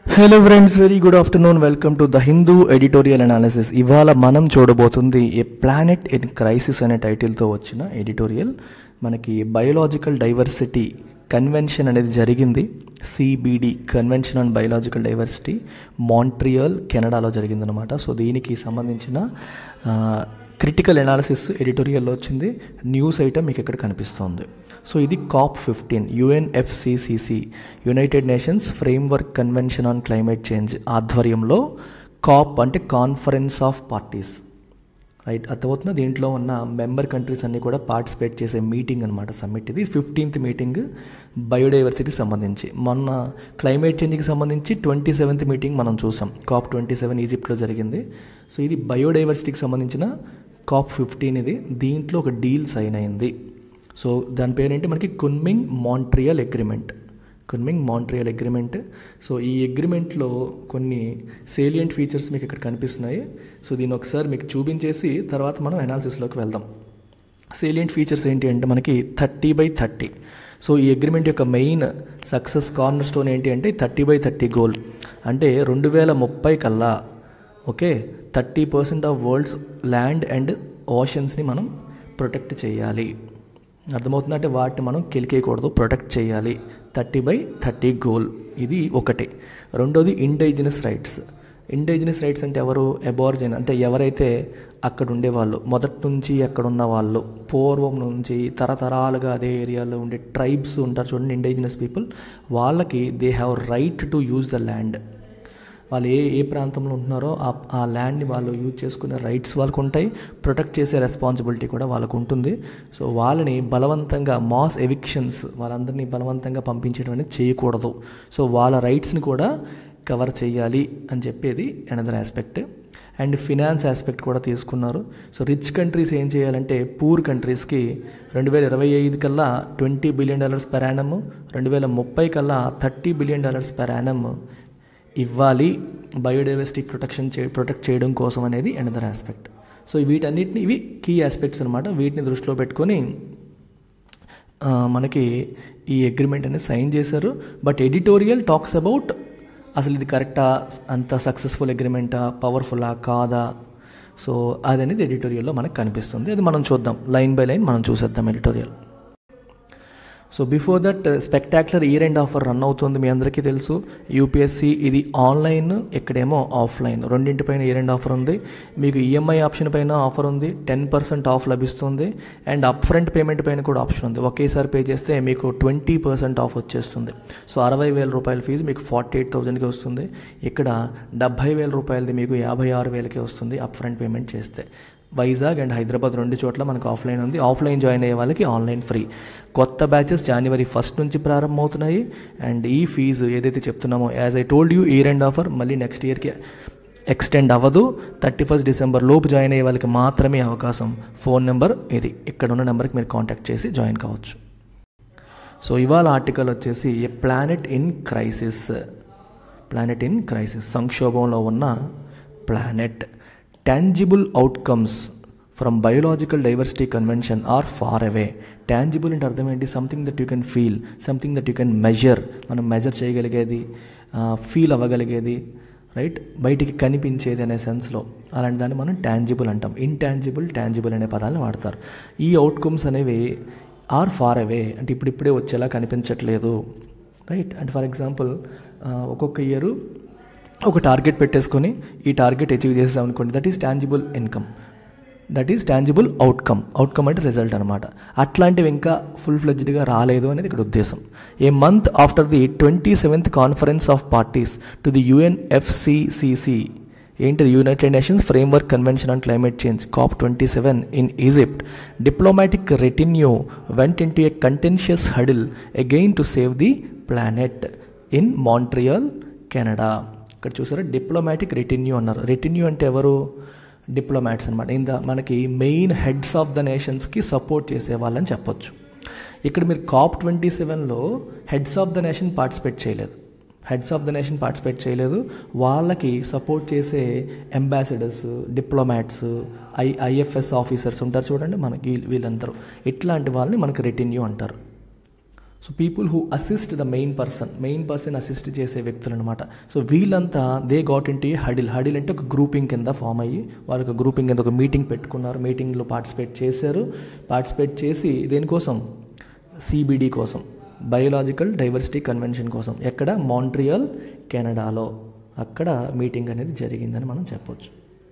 Hello friends very good afternoon welcome to the Hindu editorial analysis ఇవాళ మనం చూడబోతుంది a planet in crisis అనే టైటిల్తో వచ్చిన ఎడిటోరియల్ మనకి బయోలాజికల్ డైవర్సిటీ కన్వెన్షన్ అనేది జరిగింది CBD convention on biological diversity Montreal కెనడాలో జరిగిందనమాట సో దీనికి సంబంధించిన క్రిటికల్ ఎనాలిసిస్ ఎడిటోరియల్లో వచ్చింది న్యూస్ ఐటమ్ మీకు ఇక్కడ కనిపిస్తుంది సో ఇది COP fifteen UNFCCC United Nations framework convention on climate change ఆధ్వర్యంలో కాప్ అంటే కాన్ఫరెన్స్ ఆఫ్ పార్టీస్ రైట్ అర్థమవుతుంది దీంట్లో ఉన్న మెంబర్ కంట్రీస్ అన్నీ కూడా పార్టిసిపేట్ చేసే మీటింగ్ అనమాట సమ్మిట్ ఇది ఫిఫ్టీన్త్ మీటింగ్ బయోడైవర్సిటీకి సంబంధించి మొన్న క్లైమేట్ చేంజ్కి సంబంధించి ట్వంటీ సెవెంత్ మీటింగ్ మనం చూసాం కాప్ ట్వంటీ సెవెన్ ఈజిప్ట్లో జరిగింది సో ఇది బయోడైవర్సిటీకి సంబంధించిన కాప్ ఫిఫ్టీన్ ఇది దీంట్లో ఒక డీల్ సైన్ అయింది సో దాని పేరేంటి మనకి Kunming Montreal agreement Kunming Montreal agreement so ఈ అగ్రిమెంట్లో కొన్ని సేలియంట్ ఫీచర్స్ మీకు ఇక్కడ కనిపిస్తున్నాయి సో దీన్ని ఒకసారి మీకు చూపించేసి తర్వాత మనం అనాలిసిస్లోకి వెళ్దాం సేలియంట్ ఫీచర్స్ ఏంటి అంటే మనకి థర్టీ బై థర్టీ సో ఈ అగ్రిమెంట్ యొక్క మెయిన్ సక్సెస్ కార్నర్ స్టోన్ ఏంటి అంటే థర్టీ బై థర్టీ గోల్ అంటే రెండు వేల ముప్పై కల్లా okay thirty percent of world's land and ఓషన్స్ని మనం ప్రొటెక్ట్ చేయాలి అర్థమవుతుంది అంటే వాటిని మనం కెలికేయకూడదు ప్రొటెక్ట్ చేయాలి థర్టీ బై థర్టీ గోల్ ఇది ఒకటి రెండోది ఇండైజినస్ రైట్స్ ఇండైజినస్ రైట్స్ అంటే ఎవరు అబార్జిన్ అంటే ఎవరైతే అక్కడ ఉండేవాళ్ళు మొదటి నుంచి అక్కడ ఉన్న వాళ్ళు పూర్వం నుంచి తరతరాలుగా అదే ఏరియాలో ఉండే ట్రైబ్స్ ఉంటారు చూడండి ఇండైజినస్ పీపుల్ వాళ్ళకి they have right to use the land వాళ్ళు ఏ ఏ ప్రాంతంలో ఉంటున్నారో ఆ ఆ ల్యాండ్ని వాళ్ళు యూజ్ చేసుకునే రైట్స్ వాళ్ళకు ఉంటాయి ప్రొటెక్ట్ చేసే రెస్పాన్సిబిలిటీ కూడా వాళ్ళకు ఉంటుంది సో వాళ్ళని బలవంతంగా మాస్ ఎవిక్షన్స్ వాళ్ళందరినీ బలవంతంగా పంపించడం అనేది చేయకూడదు సో వాళ్ళ రైట్స్ని కూడా కవర్ చేయాలి అని చెప్పేది another aspect and finance aspect కూడా తీసుకున్నారు సో రిచ్ కంట్రీస్ ఏం చేయాలంటే పూర్ కంట్రీస్కి రెండు వేల ఇరవై ఐదు కల్లా twenty billion dollars per annum రెండు వేల ముప్పై కల్లా thirty billion dollars per annum ఇవ్వాలి బయోడైవర్సిటీ ప్రొటెక్షన్ చే ప్రొటెక్ట్ చేయడం కోసం అనేది అనదర్ ఆస్పెక్ట్ సో వీటన్నిటిని ఇవి కీ ఆస్పెక్ట్స్ అనమాట వీటిని దృష్టిలో పెట్టుకొని మనకి ఈ అగ్రిమెంట్ అనేది సైన్ చేశారు బట్ ఎడిటోరియల్ టాక్స్ అబౌట్ అసలు ఇది కరెక్టా అంత సక్సెస్ఫుల్ అగ్రిమెంటా పవర్ఫుల్లా కాదా సో అది అనేది ఎడిటోరియల్లో మనకు కనిపిస్తుంది అది మనం చూద్దాం లైన్ బై లైన్ మనం చూసేద్దాం editorial so before that spectacular year end offer run అవుతుంది మీ అందరికీ తెలుసు యూపీఎస్సి ఇది ఆన్లైన్ ఇక్కడేమో ఆఫ్లైన్ రెండింటిపైన ఇయర్ ఎండ్ ఆఫర్ ఉంది మీకు ఈఎంఐ ఆప్షన్ పైన ఆఫర్ ఉంది టెన్ పర్సెంట్ ఆఫ్ లభిస్తుంది అండ్ అప్ ఫ్రంట్ పేమెంట్ పైన కూడా ఆప్షన్ ఉంది ఒకేసారి పే చేస్తే మీకు ట్వంటీ పర్సెంట్ ఆఫ్ వచ్చేస్తుంది సో అరవై వేల రూపాయల ఫీజు మీకు ఫార్టీ ఎయిట్ థౌజండ్కి వస్తుంది ఇక్కడ డెబ్భై వేల రూపాయలది మీకు యాభై ఆరు వేలకి వస్తుంది అప్ ఫ్రంట్ పేమెంట్ చేస్తే వైజాగ్ అండ్ హైదరాబాద్ రెండు చోట్ల మనకు ఆఫ్లైన్ ఉంది ఆఫ్లైన్ జాయిన్ అయ్యే వాళ్ళకి ఆన్లైన్ ఫ్రీ కొత్త బ్యాచెస్ జనవరి ఫస్ట్ నుంచి ప్రారంభమవుతున్నాయి అండ్ ఈ ఫీజు ఏదైతే చెప్తున్నామో as I told you year end offer మళ్ళీ నెక్స్ట్ ఇయర్కి ఎక్స్టెండ్ అవ్వదు థర్టీ ఫస్ట్ డిసెంబర్ లోపు జాయిన్ అయ్యే వాళ్ళకి మాత్రమే అవకాశం ఫోన్ నెంబర్ ఇది ఇక్కడ ఉన్న నెంబర్కి మీరు కాంటాక్ట్ చేసి జాయిన్ కావచ్చు సో ఇవాళ ఆర్టికల్ వచ్చేసి a planet in crisis planet in crisis సంక్షోభంలో ఉన్న planet tangible outcomes from biological diversity convention are far away tangible అంటే అర్థం ఏంటి something that you can feel something that you can measure మనం measure చేయగలిగేది feel అవ్వగలిగేది right బయటికి కనిపించేది అనే సెన్స్లో అలాంటి దాన్ని మనం ట్యాంజిబుల్ అంటాం ఇంటాంజిబుల్ ట్యాంజిబుల్ అనే పదాలను వాడతారు ఈ అవుట్కమ్స్ అనేవి ఆర్ ఫార్ అవే అంటే ఇప్పుడిప్పుడే వచ్చేలా కనిపించట్లేదు రైట్ అంటే ఫర్ ఎగ్జాంపుల్ ఒక్కొక్క ఇయరు ఒక టార్గెట్ పెట్టేసుకొని ఈ టార్గెట్ అచీవ్ చేసాం అనుకోండి that is tangible income that is tangible outcome outcome అంటే రిజల్ట్ అనమాట అట్లాంటివి ఇంకా ఫుల్ ఫ్లెడ్జ్డ్గా రాలేదు అనేది ఇక్కడ ఉద్దేశం a month after the twenty seventh conference of parties to the UNFCCC ఏంటిది United Nations framework convention on climate change COP twenty seven in Egypt diplomatic retinue went into a contentious huddle again to save the planet in Montreal Canada ఇక్కడ చూసారా diplomatic రెటిన్యూ అన్నారు రెటిన్యూ అంటే ఎవరు diplomats అనమాట ఇంత మనకి main heads of the నేషన్స్కి support చేసే వాళ్ళని చెప్పొచ్చు ఇక్కడ మీరు కాప్ ట్వంటీ సెవెన్లో heads of the nation participate చేయలేదు heads of the nation participate చేయలేదు వాళ్ళకి సపోర్ట్ చేసే ambassadors diplomats I IFS officers ఉంటారు చూడండి మనకి వీళ్ళందరూ ఇట్లాంటి వాళ్ళని మనకి రెటిన్యూ అంటారు so people who assist the main person main person assist చేసే వ్యక్తులు అనమాట సో వీళ్ళంతా they got into huddle huddle అంటే ఒక గ్రూపింగ్ కింద ఫామ్ అయ్యి వాళ్ళు ఒక గ్రూపింగ్ కింద ఒక మీటింగ్ పెట్టుకున్నారు మీటింగ్లో పార్టిసిపేట్ చేశారు పార్టిసిపేట్ చేసి దేనికోసం సిబిడి కోసం బయోలాజికల్ డైవర్సిటీ కన్వెన్షన్ కోసం ఎక్కడ మాంట్రియల్ కెనడాలో అక్కడ మీటింగ్ అనేది జరిగిందని మనం చెప్పొచ్చు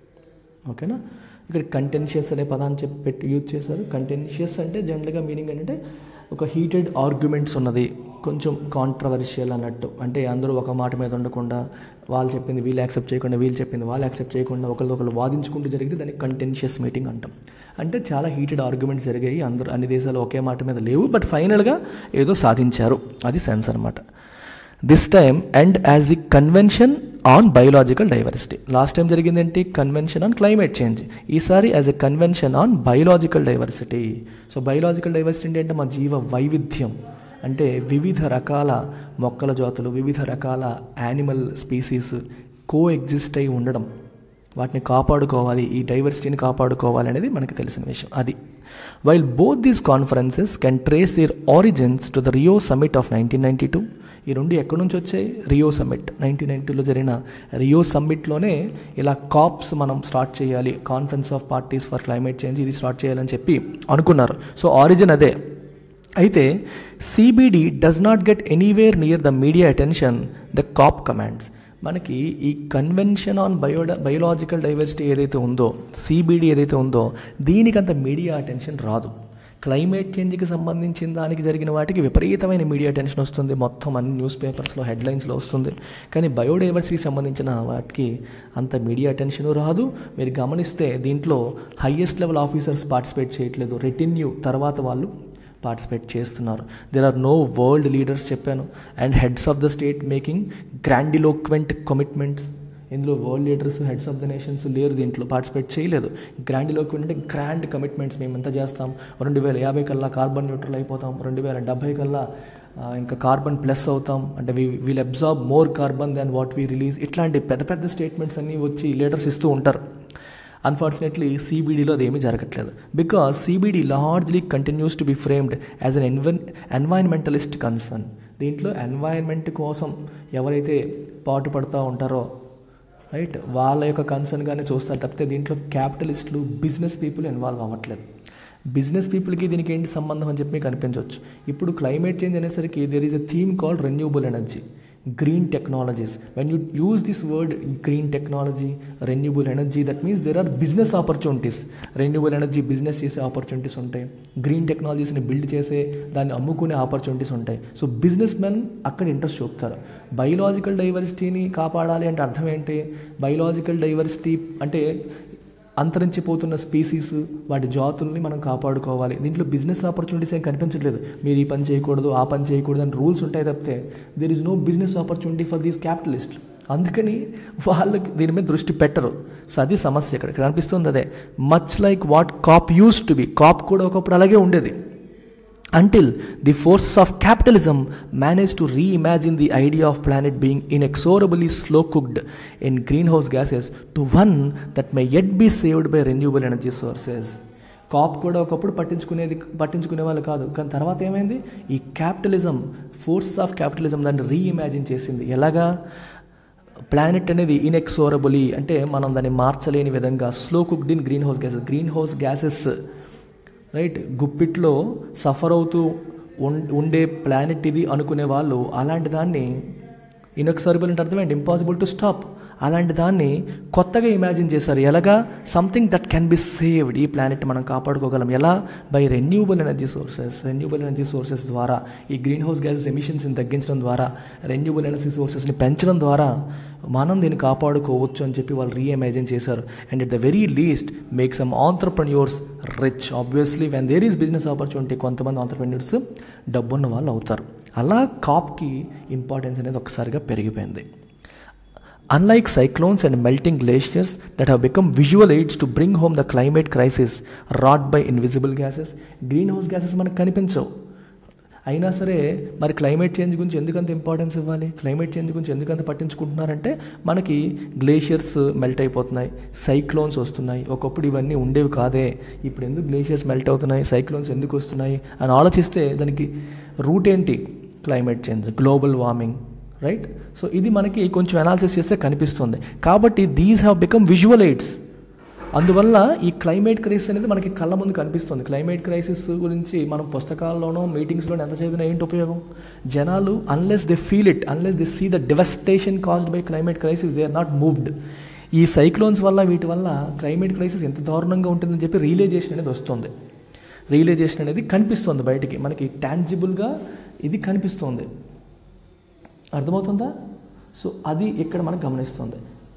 ఓకేనా ఇక్కడ కంటెన్షియస్ అనే పదాన్ని చెప్పి పెట్టి యూజ్ చేశారు కంటెన్షియస్ అంటే జనరల్గా మీనింగ్ ఏంటంటే ఒక హీటెడ్ ఆర్గ్యుమెంట్స్ ఉన్నది కొంచెం కాంట్రవర్షియల్ అన్నట్టు అంటే అందరూ ఒక మాట మీద ఉండకుండా వాళ్ళు చెప్పింది వీళ్ళు యాక్సెప్ట్ చేయకుండా వీళ్ళు చెప్పింది వాళ్ళు యాక్సెప్ట్ చేయకుండా ఒకళ్ళు ఒకళ్ళు వాదించుకుంటూ జరిగితే దాన్ని కంటెన్షియస్ మీటింగ్ అంటాం అంటే చాలా హీటెడ్ ఆర్గ్యుమెంట్స్ జరిగాయి అందరూ అన్ని దేశాలు ఒకే మాట మీద లేవు బట్ ఫైనల్గా ఏదో సాధించారు అది సెన్స్ అనమాట this time and as the convention on biological diversity last time జరిగింది ఏంటి కన్వెన్షన్ ఆన్ క్లైమేట్ చేంజ్ ఈసారి as a convention on biological diversity so biological diversity అంటే మా జీవ వైవిధ్యం అంటే వివిధ రకాల మొక్కల జాతులు వివిధ రకాల యానిమల్ స్పీసీస్ కో ఎగ్జిస్ట్ అయి ఉండడం వాటిని కాపాడుకోవాలి ఈ డైవర్సిటీని కాపాడుకోవాలి అనేది మనకి తెలిసిన విషయం అది while both these conferences can trace their origins to the Rio summit of nineteen ninety two ఈ రెండు ఎక్కడి నుంచి వచ్చాయి రియో సమ్మిట్ నైన్టీన్ నైన్టీలో జరిగిన రియో సమ్మిట్లోనే ఇలా కాప్స్ మనం స్టార్ట్ చేయాలి conference of parties for climate change ఇది స్టార్ట్ చేయాలని చెప్పి అనుకున్నారు సో ఆరిజిన్ అదే అయితే CBD does not get anywhere near the media attention the COP commands మనకి ఈ convention on bio biological diversity ఏదైతే ఉందో సిబిడి ఏదైతే ఉందో దీనికంత మీడియా అటెన్షన్ రాదు క్లైమేట్ చేంజ్కి సంబంధించిన దానికి జరిగిన వాటికి విపరీతమైన మీడియా అటెన్షన్ వస్తుంది మొత్తం అన్ని న్యూస్ పేపర్స్లో హెడ్లైన్స్లో వస్తుంది కానీ బయోడైవర్సిటీకి సంబంధించిన వాటికి అంత మీడియా అటెన్షన్ రాదు మీరు గమనిస్తే దీంట్లో హయ్యెస్ట్ లెవెల్ ఆఫీసర్స్ పార్టిసిపేట్ చేయట్లేదు రెటిన్యూ తర్వాత వాళ్ళు పార్టిసిపేట్ చేస్తున్నారు there are no world leaders చెప్పాను and heads of the state making grandiloquent commitments ఇందులో world leaders heads of the nations లేరు దీంట్లో పార్టిసిపేట్ చేయలేదు గ్రాండిలోక్వెంట్ అంటే గ్రాండ్ కమిట్మెంట్స్ మేము ఎంత చేస్తాం రెండు వేల యాభై కల్లా కార్బన్ న్యూట్రల్ అయిపోతాం రెండు వేల డెబ్బై కల్లా ఇంకా కార్బన్ ప్లస్ అవుతాం అంటే we we'll absorb more carbon than what we release ఇట్లాంటి పెద్ద పెద్ద స్టేట్మెంట్స్ అన్నీ వచ్చి లీడర్స్ ఇస్తూ ఉంటారు అన్ఫార్చునేట్లీ సిబిడిలో అదేమీ జరగట్లేదు because CBD largely continues to be framed as an en environmentalist concern దీంట్లో ఎన్వైరన్మెంట్ కోసం ఎవరైతే పాటుపడుతూ ఉంటారో రైట్ వాళ్ళ యొక్క కన్సర్న్గానే చూస్తారు తప్పితే దీంట్లో క్యాపిటలిస్టులు బిజినెస్ పీపుల్ ఇన్వాల్వ్ అవ్వట్లేదు బిజినెస్ పీపుల్కి దీనికి ఏంటి సంబంధం అని చెప్పి మీకు అనిపించవచ్చు ఇప్పుడు క్లైమేట్ చేంజ్ అనేసరికి there is a theme called renewable energy green technologies when you use this word green technology renewable energy that means there are business opportunities renewable energy business చేసే ఆపర్చునిటీస్ ఉంటాయి గ్రీన్ టెక్నాలజీస్ని build చేసే దాన్ని అమ్ముకునే opportunities ఉంటాయి so businessmen అక్కడ interest చూపుతారు biological డైవర్సిటీని కాపాడాలి అంటే అర్థం ఏంటి బయోలాజికల్ డైవర్సిటీ అంటే అంతరించిపోతున్న స్పీసీస్ వాటి జాతుల్ని మనం కాపాడుకోవాలి దీంట్లో బిజినెస్ ఆపర్చునిటీస్ ఏం కనిపించట్లేదు మీరు ఈ పని చేయకూడదు ఆ పని చేయకూడదు అని రూల్స్ ఉంటాయి తప్పితే there is no business opportunity for these capitalist అందుకని వాళ్ళకి దీని మీద దృష్టి పెట్టరు సో అది సమస్య ఇక్కడ ఇక్కడ అనిపిస్తుంది అదే much like what COP used to be COP కూడా ఒకప్పుడు అలాగే ఉండేది until the forces of capitalism managed to reimagine the idea of planet being inexorably slow cooked in greenhouse gases to one that may yet be saved by renewable energy sources COP కూడా ఒకప్పుడు పట్టించుకునేది పట్టించుకునే వాళ్ళు కాదు కానీ తర్వాత ఏమైంది ఈ capitalism forces of capitalism దాన్ని రీఇమాజిన్ చేసింది ఎలాగా ప్లానెట్ అనేది ఇన్ఎక్సోరబులీ అంటే మనం దాన్ని మార్చలేని విధంగా slow cooked in greenhouse gases greenhouse gases right గుప్పిట్లో సఫర్ అవుతూ ఉండే ప్లానెట్ ఇది అనుకునే వాళ్ళు అలాంటి దాన్ని ఇన్ఎక్సరబుల్ అంటే అర్థమేంటి ఇంపాసిబుల్ టు స్టాప్ అలాంటి దాన్ని కొత్తగా ఇమాజిన్ చేశారు ఎలాగా something that can be saved ఈ ప్లానెట్ మనం కాపాడుకోగలం ఎలా by renewable energy sources renewable energy sources ద్వారా ఈ గ్రీన్ హౌస్ గ్యాసెస్ ఎమిషన్స్ని తగ్గించడం ద్వారా రెన్యూబుల్ ఎనర్జీ సోర్సెస్ని పెంచడం ద్వారా మనం దీన్ని కాపాడుకోవచ్చు అని చెప్పి వాళ్ళు రీఇమాజిన్ చేశారు and at the very least make some entrepreneurs rich obviously when there is business opportunity కొంతమంది ఆంటర్ప్రెన్యూర్స్ డబ్బున్న వాళ్ళు అవుతారు అలా కాప్కి ఇంపార్టెన్స్ అనేది ఒకసారిగా పెరిగిపోయింది Unlike cyclones and melting glaciers that have become visual aids to bring home the climate crisis wrought by invisible gases, greenhouse gases మనకు కనిపించవు అయినా సరే మరి క్లైమేట్ చేంజ్ గురించి ఎందుకంత ఇంపార్టెన్స్ ఇవ్వాలి క్లైమేట్ చేంజ్ గురించి ఎందుకంత పట్టించుకుంటున్నారంటే మనకి గ్లేషియర్స్ మెల్ట్ అయిపోతున్నాయి సైక్లోన్స్ వస్తున్నాయి ఒకప్పుడు ఇవన్నీ ఉండేవి కాదే ఇప్పుడు ఎందుకు గ్లేషియర్స్ మెల్ట్ అవుతున్నాయి సైక్లోన్స్ ఎందుకు వస్తున్నాయి అని ఆలోచిస్తే దానికి రూట్ ఏంటి climate change global warming right so ఇది మనకి కొంచెం అనాలిసిస్ చేస్తే కనిపిస్తుంది కాబట్టి these have become visual aids అందువల్ల ఈ క్లైమేట్ క్రైసిస్ అనేది మనకి కళ్ళ ముందు కనిపిస్తుంది క్లైమేట్ క్రైసిస్ గురించి మనం పుస్తకాల్లోనో మీటింగ్స్లోనో ఎంత చదివినా ఏంటి ఉపయోగం జనాలు unless they feel it unless they see the devastation caused by climate crisis they are not moved ఈ సైక్లోన్స్ వల్ల వీటి వల్ల క్లైమేట్ క్రైసిస్ ఎంత దారుణంగా ఉంటుందని చెప్పి రియలైజేషన్ అనేది వస్తుంది రియలైజేషన్ అనేది కనిపిస్తుంది బయటికి మనకి టాంజిబుల్గా ఇది కనిపిస్తుంది అర్థమవుతుందా సో అది ఇక్కడ మనకు గమనిస్తుంది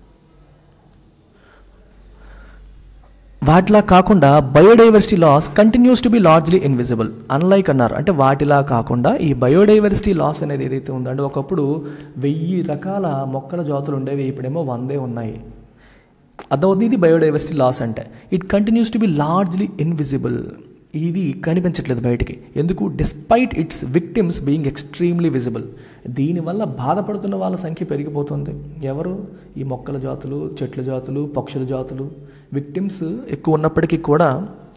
వాటిలా కాకుండా biodiversity loss continues to be largely invisible unlike అన్నారు అంటే వాటిలా కాకుండా ఈ బయోడైవర్సిటీ లాస్ అనేది ఏదైతే ఉందో అంటే ఒకప్పుడు వెయ్యి రకాల మొక్కల జాతులు ఉండేవి ఇప్పుడేమో వందే ఉన్నాయి అర్థమవుతుంది ఇది బయోడైవర్సిటీ లాస్ అంటే it continues to be largely invisible ఇది కనిపించట్లేదు బయటికి ఎందుకు despite its victims being extremely visible దీనివల్ల బాధపడుతున్న వాళ్ళ సంఖ్య పెరిగిపోతుంది ఎవరు ఈ మొక్కల జాతులు చెట్ల జాతులు పక్షుల జాతులు విక్టిమ్స్ ఎక్కువ ఉన్నప్పటికీ కూడా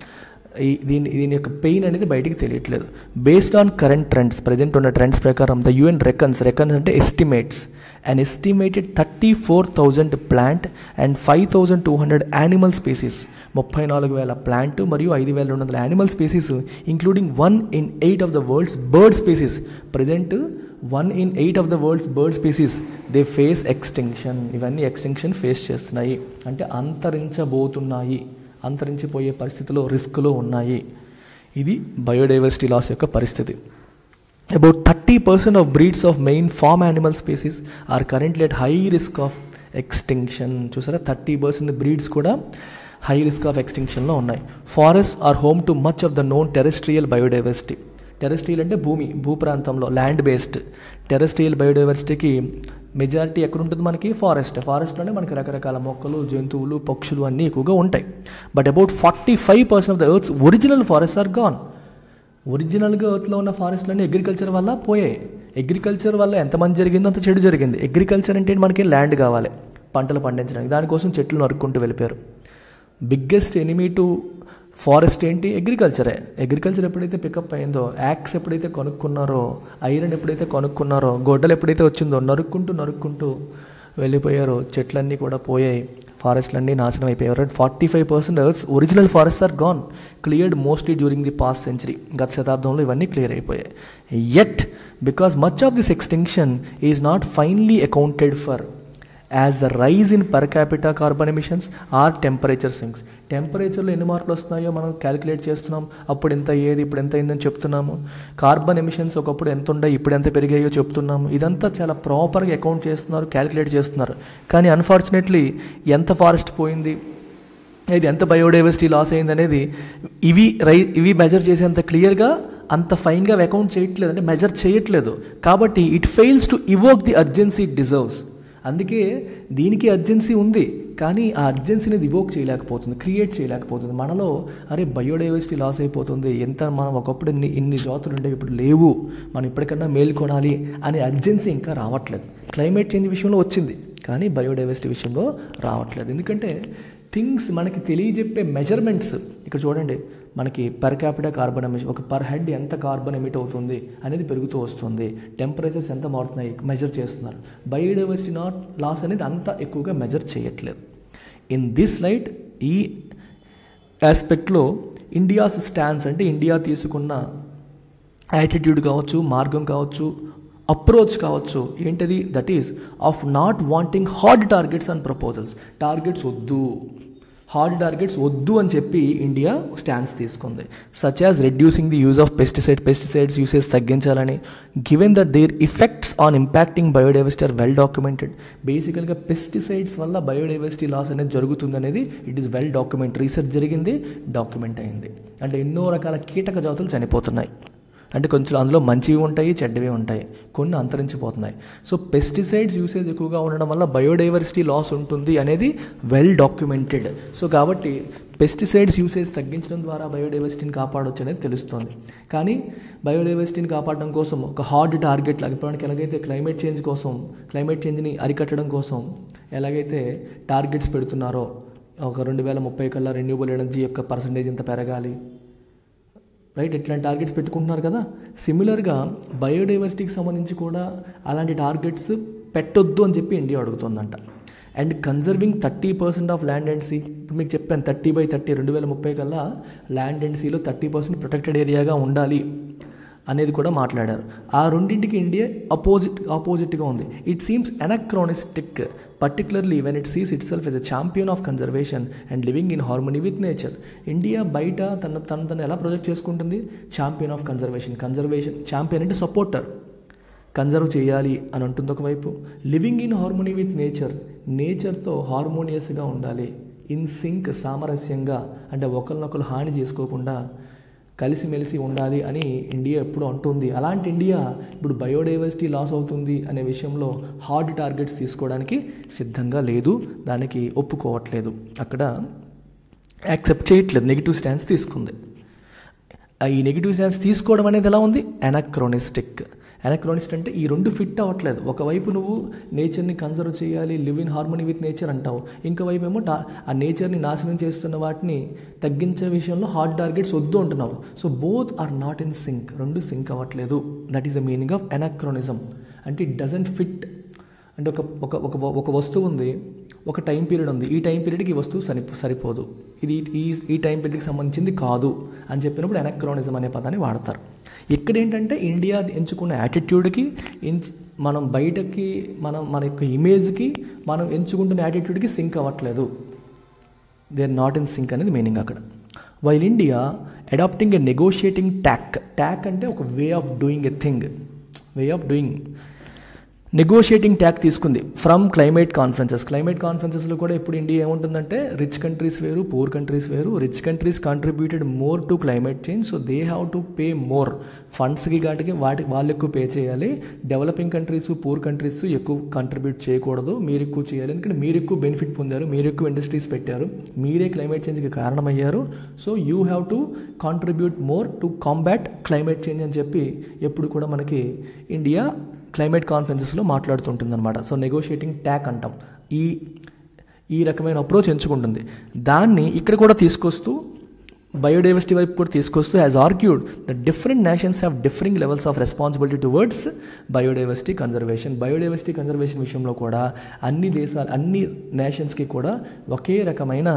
ఈ దీని దీని యొక్క పెయిన్ అనేది బయటికి తెలియట్లేదు based on current trends present ఉన్న ట్రెండ్స్ ప్రకారం ద యూఎన్ రెకన్స్ రెకన్స్ అంటే estimates and estimated thirty four thousand plant and five thousand two hundred animal species ముప్పై నాలుగు వేల ప్లాంట్ మరియు ఐదు వేల రెండు వందల animal species including one in eight of the world's bird species present one in eight of the world's bird species they face extinction ఇవన్నీ extinction face చేస్తున్నాయి అంటే అంతరించబోతున్నాయి అంతరించిపోయే పరిస్థితిలో రిస్క్లో ఉన్నాయి ఇది బయోడైవర్సిటీ లాస్ యొక్క పరిస్థితి about thirty percent of breeds of main farm animal species are currently at high risk of extinction చూసారా thirty percent breeds కూడా హై రిస్క్ ఆఫ్ ఎక్స్టింక్షన్లో ఉన్నాయి forest are home to much of the known terrestrial biodiversity terrestrial అంటే భూమి భూ ప్రాంతంలో land based terrestrial బయోడైవర్సిటీకి majority ఎక్కడ ఉంటుంది మనకి ఫారెస్ట్ ఫారెస్ట్లోనే మనకి రకరకాల మొక్కలు జంతువులు పక్షులు అన్నీ ఎక్కువగా ఉంటాయి but about forty five percent of the earth's original forest are gone ఒరిజినల్గా ఎర్త్లో ఉన్న ఫారెస్ట్లన్నీ అగ్రికల్చర్ వల్ల పోయాయి అగ్రికల్చర్ వల్ల ఎంతమంది జరిగిందో అంత చెడు జరిగింది అగ్రికల్చర్ అంటే మనకి ల్యాండ్ కావాలి పంటలు పండించడానికి దానికోసం చెట్లు నరుక్కుంటూ వెళ్ళిపోయారు బిగ్గెస్ట్ ఎనిమీ టు ఫారెస్ట్ ఏంటి అగ్రికల్చరే అగ్రికల్చర్ ఎప్పుడైతే పికప్ అయిందో యాక్స్ ఎప్పుడైతే కొనుక్కున్నారో ఐరన్ ఎప్పుడైతే కొనుక్కున్నారో గొడ్డలు ఎప్పుడైతే వచ్చిందో నరుక్కుంటూ నరుక్కుంటూ వెళ్ళిపోయారో చెట్లన్నీ కూడా పోయాయి ఫారెస్ట్లన్నీ నాశనం అయిపోయారు and forty five percent earth's original forest are gone cleared mostly during the past century గత శతాబ్దంలో ఇవన్నీ క్లియర్ అయిపోయాయి yet because much of this extinction is not finely accounted for as the rise in per capital carbon emissions or temperature sinks టెంపరేచర్లో ఎన్ని మార్పులు వస్తున్నాయో మనం calculate చేస్తున్నాం అప్పుడు ఎంత అయ్యేది ఇప్పుడు ఎంత అయిందని చెప్తున్నాము కార్బన్ ఎమిషన్స్ ఒకప్పుడు ఎంత ఉండే ఇప్పుడు ఎంత పెరిగాయో చెప్తున్నాము ఇదంతా చాలా ప్రాపర్గా అకౌంట్ చేస్తున్నారు క్యాలిక్యులేట్ చేస్తున్నారు కానీ అన్ఫార్చునేట్లీ ఎంత ఫారెస్ట్ పోయింది ఇది ఎంత బయోడైవర్సిటీ లాస్ అయింది అనేది ఇవి రై ఇవి మెజర్ చేసేంత క్లియర్గా అంత ఫైన్గా అకౌంట్ చేయట్లేదు అంటే మెజర్ చేయట్లేదు కాబట్టి it fails to evoke the urgency it deserves అందుకే దీనికి అర్జెన్సీ ఉంది కానీ ఆ అర్జెన్సీని ఇవోక్ చేయలేకపోతుంది క్రియేట్ చేయలేకపోతుంది మనలో అరే బయోడైవర్సిటీ లాస్ అయిపోతుంది ఎంత మనం ఒకప్పుడు ఇన్ని ఇన్ని జాతులు ఉండేవి ఇప్పుడు లేవు మనం ఇప్పటికన్నా మేల్కొనాలి అనే అర్జెన్సీ ఇంకా రావట్లేదు క్లైమేట్ చేంజ్ విషయంలో వచ్చింది కానీ బయోడైవర్సిటీ విషయంలో రావట్లేదు ఎందుకంటే థింగ్స్ మనకి తెలియజెప్పే మెజర్మెంట్స్ ఇక్కడ చూడండి మనకి పర్ క్యాపిటల్ కార్బన్ ఎమిషన్ ఒక పర్ హెడ్ ఎంత కార్బన్ ఎమిట్ అవుతుంది అనేది పెరుగుతూ వస్తుంది టెంపరేచర్స్ ఎంత మారుతున్నాయి మెజర్ చేస్తున్నారు బయోడైవర్సిటీ నాట్ లాస్ అనేది అంత ఎక్కువగా మెజర్ చేయట్లేదు ఇన్ దిస్ లైట్ ఈ ఆస్పెక్ట్లో ఇండియాస్ స్టాన్స్ అంటే ఇండియా తీసుకున్న యాటిట్యూడ్ కావచ్చు మార్గం కావచ్చు అప్రోచ్ కావచ్చు ఏంటది that is of not wanting hard targets and proposals targets వద్దు హార్డ్ టార్గెట్స్ వద్దు అని చెప్పి ఇండియా స్టాండ్స్ తీసుకుంది such as reducing the use of pesticide pesticides usage తగ్గించాలని given that their effects on impacting biodiversity are well documented బేసికల్గా pesticides వల్ల biodiversity loss అనేది జరుగుతుంది అనేది it is well document research జరిగింది డాక్యుమెంట్ అయింది అంటే ఎన్నో రకాల కీటక జాతులు చనిపోతున్నాయి అంటే కొంచెం అందులో మంచివి ఉంటాయి చెడ్డవి ఉంటాయి కొన్ని అంతరించిపోతున్నాయి సో పెస్టిసైడ్స్ యూసేజ్ ఎక్కువగా ఉండడం వల్ల బయోడైవర్సిటీ లాస్ ఉంటుంది అనేది వెల్ డాక్యుమెంటెడ్ సో కాబట్టి పెస్టిసైడ్స్ యూసేజ్ తగ్గించడం ద్వారా బయోడైవర్సిటీని కాపాడవచ్చు అనేది తెలుస్తుంది కానీ బయోడైవర్సిటీని కాపాడడం కోసం ఒక హార్డ్ టార్గెట్ లాగా ఇప్పుడు మనకి ఎలాగైతే క్లైమేట్ చేంజ్ కోసం క్లైమేట్ చేంజ్ని అరికట్టడం కోసం ఎలాగైతే టార్గెట్స్ పెడుతున్నారో ఒక రెండు వేల ముప్పై కల్లా రెన్యూబుల్ ఎనర్జీ యొక్క పర్సంటేజ్ ఎంత పెరగాలి రైట్ ఇట్లాంటి టార్గెట్స్ పెట్టుకుంటున్నారు కదా సిమిలర్గా బయోడైవర్సిటీకి సంబంధించి కూడా అలాంటి టార్గెట్స్ పెట్టొద్దు అని చెప్పి ఇండియా అడుగుతుందంట and conserving thirty percent of land and sea ఇప్పుడు మీకు చెప్పాను థర్టీ బై థర్టీ రెండు వేల ముప్పై కల్లా ల్యాండ్ అండ్ సీలో థర్టీ పర్సెంట్ ప్రొటెక్టెడ్ ఏరియాగా ఉండాలి అనేది కూడా మాట్లాడారు ఆ రెండింటికి ఇండియా అపోజిట్ ఆపోజిట్గా ఉంది it seems anachronistic particularly when it sees itself as a champion of conservation and living in harmony with nature India బయట తన తన తను ఎలా ప్రొజెక్ట్ చేసుకుంటుంది champion of conservation conservation champion అంటే సపోర్టర్ కన్జర్వ్ చేయాలి అని అంటుంది ఒకవైపు living in harmony with nature నేచర్తో హార్మోనియస్గా ఉండాలి ఇన్ సింక్ సామరస్యంగా అంటే ఒకరినొకరు హాని చేసుకోకుండా కలిసిమెలిసి ఉండాలి అని ఇండియా ఎప్పుడు అంటుంది అలాంటి ఇండియా ఇప్పుడు బయోడైవర్సిటీ లాస్ అవుతుంది అనే విషయంలో హార్డ్ టార్గెట్స్ తీసుకోవడానికి సిద్ధంగా లేదు దానికి ఒప్పుకోవట్లేదు అక్కడ యాక్సెప్ట్ చేయట్లేదు నెగిటివ్ స్టాన్స్ తీసుకుంది ఈ నెగిటివ్ స్టాన్స్ తీసుకోవడం అనేది ఎలా ఉంది ఎనక్రోనిస్టిక్ ఎనక్రోనిస్ట్ అంటే ఈ రెండు ఫిట్ అవ్వట్లేదు ఒకవైపు నువ్వు నేచర్ని కన్జర్వ్ చేయాలి live in harmony with nature అంటావు ఇంకోవైపు ఏమో ఆ నేచర్ని నాశనం చేస్తున్న వాటిని తగ్గించే విషయంలో హార్డ్ టార్గెట్స్ వద్దు అంటున్నావు so both are not in sync రెండు సింక్ అవ్వట్లేదు that is the meaning of anachronism అంటే ఇట్ డజంట్ ఫిట్ అంటే ఒక ఒక ఒక ఒక వస్తువు ఉంది ఒక టైం పీరియడ్ ఉంది ఈ టైం పీరియడ్కి ఈ వస్తువు సరి సరిపోదు ఇది ఈ ఈ టైం పీరియడ్కి సంబంధించింది కాదు అని చెప్పినప్పుడు ఎనక్రోనిజం అనే పదాన్ని వాడతారు ఇక్కడ ఏంటంటే ఇండియా ఎంచుకున్న యాటిట్యూడ్కి మనం బయటకి మనం మన యొక్క ఇమేజ్కి మనం ఎంచుకుంటున్న యాటిట్యూడ్కి సింక్ అవ్వట్లేదు they are not in sync అనేది మీనింగ్ అక్కడ while India adapting a negotiating tack tack అంటే ఒక way of doing a thing way of doing negotiating tack తీసుకుంది ఫ్రమ్ క్లైమేట్ కాన్ఫరెన్సెస్ క్లైమేట్ కాన్ఫరెన్సెస్లో కూడా ఇప్పుడు ఇండియా ఏముంటుందంటే రిచ్ కంట్రీస్ వేరు పూర్ కంట్రీస్ వేరు rich countries contributed more to climate change so they have to pay more ఫండ్స్కి వాటికి వాటి వాళ్ళు ఎక్కువ పే చేయాలి డెవలపింగ్ కంట్రీస్ పూర్ కంట్రీస్ ఎక్కువ కాంట్రిబ్యూట్ చేయకూడదు మీరు ఎక్కువ చేయాలి ఎందుకంటే మీరు ఎక్కువ బెనిఫిట్ పొందారు మీరు ఎక్కువ ఇండస్ట్రీస్ పెట్టారు మీరే క్లైమేట్ చేంజ్కి కారణమయ్యారు so you have to contribute more to combat climate change అని చెప్పి ఎప్పుడు కూడా మనకి ఇండియా క్లైమేట్ కాన్ఫరెన్సెస్లో మాట్లాడుతుంటుందన్నమాట సో నెగోషియేటింగ్ ట్యాక్ అంటాం ఈ ఈ రకమైన అప్రోచ్ ఎంచుకుంటుంది దాన్ని ఇక్కడ కూడా తీసుకొస్తూ బయోడైవర్సిటీ వైపు కూడా తీసుకొస్తూ has argued the different nations have differing levels of responsibility towards biodiversity conservation biodiversity conservation విషయంలో కూడా అన్ని దేశాలు అన్ని నేషన్స్కి కూడా ఒకే రకమైన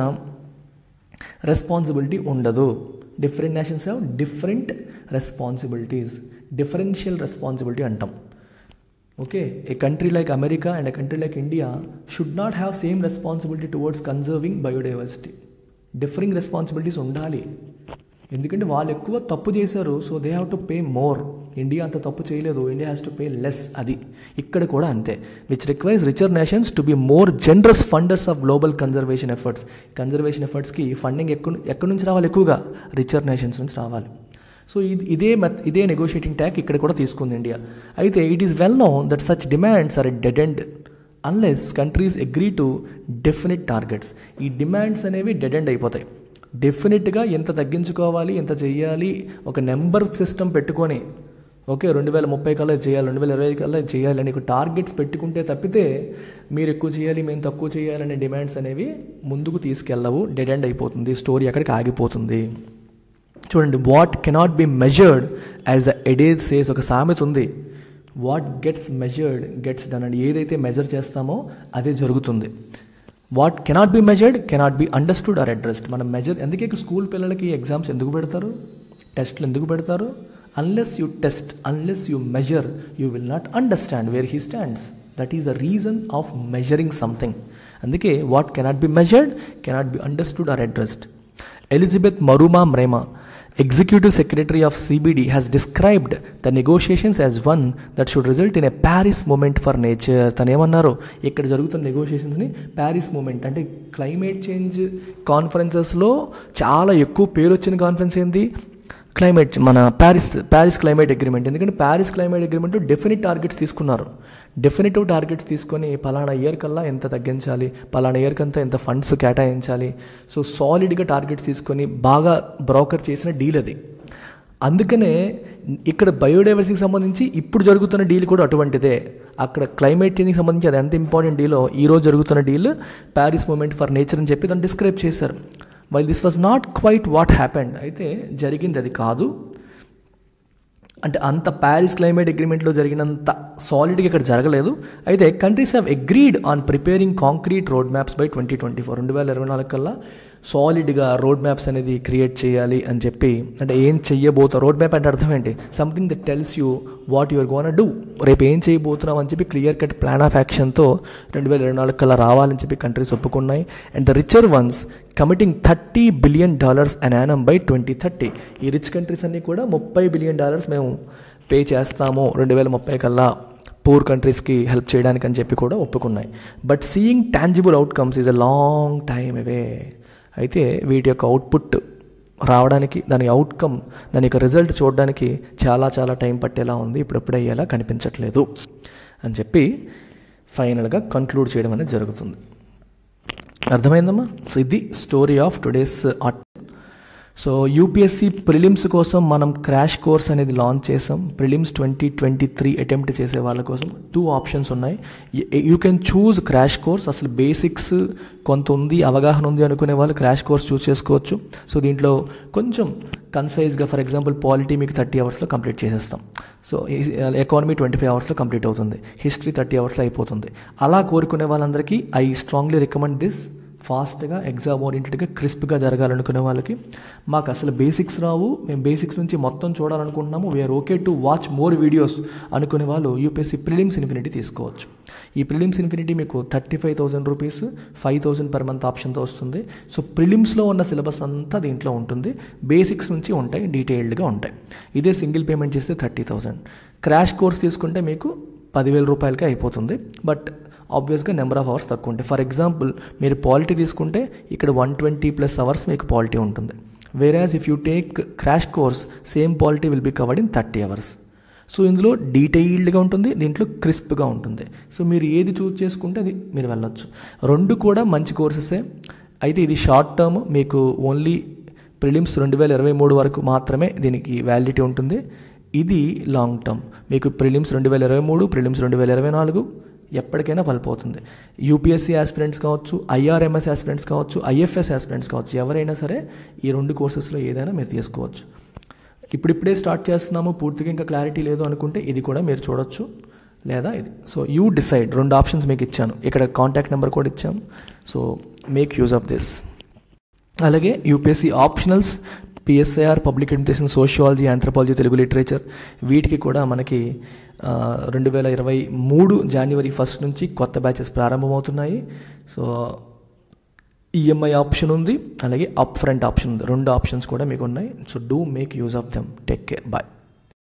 రెస్పాన్సిబిలిటీ ఉండదు different nations have different responsibilities differential responsibility అంటాం okay a country like America and a country like India should not have same responsibility towards conserving biodiversity differing responsibilities ఉండాలి ఎందుకంటే వాళ్ళు ఎక్కువ తప్పు చేశారు so they have to pay more India అంత తప్పు చేయలేదు India has to pay less అది ఇక్కడ కూడా అంతే which requires richer nations to be more generous funders of global conservation efforts conservation ఎఫర్ట్స్కి ఫండింగ్ ఎక్కువ ఎక్కడి నుంచి రావాలి ఎక్కువగా రిచర్ నేషన్స్ నుంచి రావాలి సో ఇది ఇదే మెత్ ఇదే నెగోషియేటింగ్ ట్యాక్ ఇక్కడ కూడా తీసుకుంది ఇండియా అయితే it is well known that such demands are dead end unless countries agree to definite targets ఈ డిమాండ్స్ అనేవి డెడ్ ఎండ్ అయిపోతాయి డెఫినెట్గా ఎంత తగ్గించుకోవాలి ఎంత చెయ్యాలి ఒక నెంబర్ సిస్టమ్ పెట్టుకొని ఓకే రెండు వేల ముప్పై కల్లా చేయాలి రెండు వేల ఇరవై కల్లా చేయాలి అని టార్గెట్స్ పెట్టుకుంటే తప్పితే మీరు ఎక్కువ చేయాలి మేము తక్కువ చేయాలనే డిమాండ్స్ అనేవి ముందుకు తీసుకెళ్ళవు డెడ్ ఎండ్ అయిపోతుంది స్టోరీ అక్కడికి ఆగిపోతుంది చూడండి what cannot be measured as the adage says ఒక సామెత ఉంది what gets measured gets done and ఏదైతే మెజర్ చేస్తామో అదే జరుగుతుంది what cannot be measured cannot be understood or addressed మనం మెజర్ ఎందుకే స్కూల్ పిల్లలకి ఎగ్జామ్స్ ఎందుకు పెడతారు టెస్ట్లు ఎందుకు పెడతారు unless you test unless you measure you will not understand where he stands that is the reason of measuring something అందుకే what cannot be measured cannot be understood or addressed Elizabeth Maruma Mrema Executive Secretary of CBD has described the negotiations as one that should result in a Paris moment for nature. తను ఏమన్నారు ఇక్కడ జరుగుతున్న నెగోషియేషన్స్ని Paris moment అంటే climate change కాన్ఫరెన్సెస్లో చాలా ఎక్కువ పేరు వచ్చిన కాన్ఫరెన్స్ ఏంటి క్లైమేట్ మన ప్యారిస్ ప్యారిస్ క్లైమేట్ అగ్రిమెంట్ ఎందుకంటే Paris climate agreement definite targets తీసుకున్నారు డెఫినెటివ్ టార్గెట్స్ తీసుకొని పలానా ఇయర్ కల్లా ఎంత తగ్గించాలి పలానా ఇయర్ కంతా ఎంత ఫండ్స్ కేటాయించాలి సో సాలిడ్గా టార్గెట్స్ తీసుకొని బాగా బ్రోకర్ చేసిన డీల్ అది అందుకనే ఇక్కడ బయోడైవర్సిటీకి సంబంధించి ఇప్పుడు జరుగుతున్న డీల్ కూడా అటువంటిదే అక్కడ క్లైమేట్ చేంజ్కి సంబంధించి అది ఎంత ఇంపార్టెంట్ డీలో ఈరోజు జరుగుతున్న deal Paris moment for nature అని చెప్పి దాన్ని డిస్క్రైబ్ చేశారు while this was not quite what happened అయితే జరిగింది అది కాదు అంటే అంత ప్యారిస్ క్లైమేట్ అగ్రిమెంట్లో జరిగినంత సాలిడ్గా ఇక్కడ జరగలేదు అయితే countries have agreed on preparing concrete road maps by twenty twenty four రెండు వేల ఇరవై నాలుగు కల్లా సాలిడ్గా రోడ్ మ్యాప్స్ అనేది క్రియేట్ చేయాలి అని చెప్పి అంటే ఏం చెయ్యబోతా రోడ్ మ్యాప్ అంటే అర్థం ఏంటి something that tells you what your gonna do రేపు ఏం చేయబోతున్నాం అని చెప్పి క్లియర్ కట్ ప్లాన్ ఆఫ్ యాక్షన్తో రెండు వేల ఇరవై నాలుగు కల్లా రావాలని చెప్పి కంట్రీస్ ఒప్పుకున్నాయి and the richer ones committing thirty billion dollars an annum by twenty thirty ఈ రిచ్ కంట్రీస్ అన్నీ కూడా ముప్పై బిలియన్ డాలర్స్ మేము పే చేస్తాము రెండు వేల ముప్పై కల్లా పూర్ కంట్రీస్కి హెల్ప్ చేయడానికి అని చెప్పి కూడా ఒప్పుకున్నాయి but seeing tangible outcomes is a long time away అయితే వీటి యొక్క అవుట్పుట్ రావడానికి దాని అవుట్కమ్ దాని యొక్క రిజల్ట్ చూడడానికి చాలా చాలా టైం పట్టేలా ఉంది ఇప్పుడప్పుడే అయ్యేలా కనిపించట్లేదు అని చెప్పి ఫైనల్గా కంక్లూడ్ చేయడం అనేది జరుగుతుంది అర్థమైందమ్మా సో ఇది story of today's art so UPSC prelims కోసం మనం క్రాష్ కోర్స్ అనేది లాంచ్ చేసాం prelims twenty twenty three attempt చేసే వాళ్ళ కోసం టూ ఆప్షన్స్ ఉన్నాయి you can choose crash course అసలు బేసిక్స్ కొంత ఉంది అవగాహన ఉంది అనుకునే వాళ్ళు క్రాష్ కోర్స్ చూస్ చేసుకోవచ్చు సో దీంట్లో కొంచెం కన్సైజ్గా ఫర్ ఎగ్జాంపుల్ పాలిటీ మీకు థర్టీ అవర్స్లో కంప్లీట్ చేసేస్తాం సో ఎకానమీ ట్వంటీ ఫైవ్ అవర్స్లో కంప్లీట్ అవుతుంది హిస్టరీ థర్టీ అవర్స్లో అయిపోతుంది అలా కోరుకునే వాళ్ళందరికీ ఐ స్ట్రాంగ్లీ రికమెండ్ దిస్ ఫాస్ట్గా ఎగ్జామ్ ఓరియంటెడ్గా క్రిస్ప్గా జరగాలనుకునే వాళ్ళకి మాకు అసలు బేసిక్స్ రావు మేము బేసిక్స్ నుంచి మొత్తం చూడాలనుకుంటున్నాము we're okay to watch more videos అనుకునే వాళ్ళు యూపీఎస్సీ ప్రిలిమ్స్ ఇన్ఫినిటీ తీసుకోవచ్చు ఈ ప్రిలిమ్స్ ఇన్ఫినిటీ మీకు thirty five thousand rupees five thousand per month ఆప్షన్తో వస్తుంది సో ప్రిలిమ్స్లో ఉన్న సిలబస్ అంతా దీంట్లో ఉంటుంది బేసిక్స్ నుంచి ఉంటాయి డీటెయిల్డ్గా ఉంటాయి ఇదే సింగిల్ పేమెంట్ చేస్తే థర్టీ థౌసండ్ క్రాష్ కోర్స్ తీసుకుంటే మీకు పదివేల రూపాయలకే అయిపోతుంది బట్ ఆబ్వియస్గా నెంబర్ ఆఫ్ అవర్స్ తక్కువ ఉంటాయి ఫర్ ఎగ్జాంపుల్ మీరు పాలిటీ తీసుకుంటే ఇక్కడ వన్ ట్వంటీ ప్లస్ అవర్స్ మీకు పాలిటీ ఉంటుంది whereas if you take crash course same polity will be covered in thirty hours so ఇందులో డీటెయిల్డ్గా ఉంటుంది దీంట్లో క్రిస్ప్గా ఉంటుంది సో మీరు ఏది చూస్ చేసుకుంటే అది మీరు వెళ్ళొచ్చు రెండు కూడా మంచి కోర్సెసే అయితే ఇది షార్ట్ టర్మ్ మీకు ఓన్లీ ప్రిలిమ్స్ రెండు వేల ఇరవై మూడు వరకు మాత్రమే దీనికి వ్యాలిడిటీ ఉంటుంది ఇది లాంగ్ టర్మ్ మీకు ప్రిలిమ్స్ రెండు వేల ఇరవై మూడు ప్రిలిమ్స్ రెండు వేల ఇరవై నాలుగు ఎప్పటికైనా పలిపోతుంది యూపీఎస్సీ ఆస్పిరెంట్స్ కావచ్చు ఐఆర్ఎంఎస్ ఆస్పిరెంట్స్ కావచ్చు ఐఎఫ్ఎస్ ఆస్పిరెంట్స్ కావచ్చు ఎవరైనా సరే ఈ రెండు కోర్సెస్లో ఏదైనా మీరు తీసుకోవచ్చు ఇప్పుడిప్పుడే స్టార్ట్ చేస్తున్నాము పూర్తిగా ఇంకా క్లారిటీ లేదు అనుకుంటే ఇది కూడా మీరు చూడొచ్చు లేదా ఇది సో యూ డిసైడ్ రెండు ఆప్షన్స్ మీకు ఇచ్చాను ఇక్కడ కాంటాక్ట్ నెంబర్ కూడా ఇచ్చాం so make use of this అలాగే UPSC optionals PSIR public education sociology anthropology Telugu literature వీటికి కూడా మనకి రెండు వేల ఇరవై మూడు జనవరి ఫస్ట్ నుంచి కొత్త బ్యాచెస్ ప్రారంభమవుతున్నాయి సో ఈఎంఐ ఆప్షన్ ఉంది అలాగే అప్ ఫ్రంట్ ఆప్షన్ ఉంది రెండు ఆప్షన్స్ కూడా మీకు ఉన్నాయి so do make use of them take care bye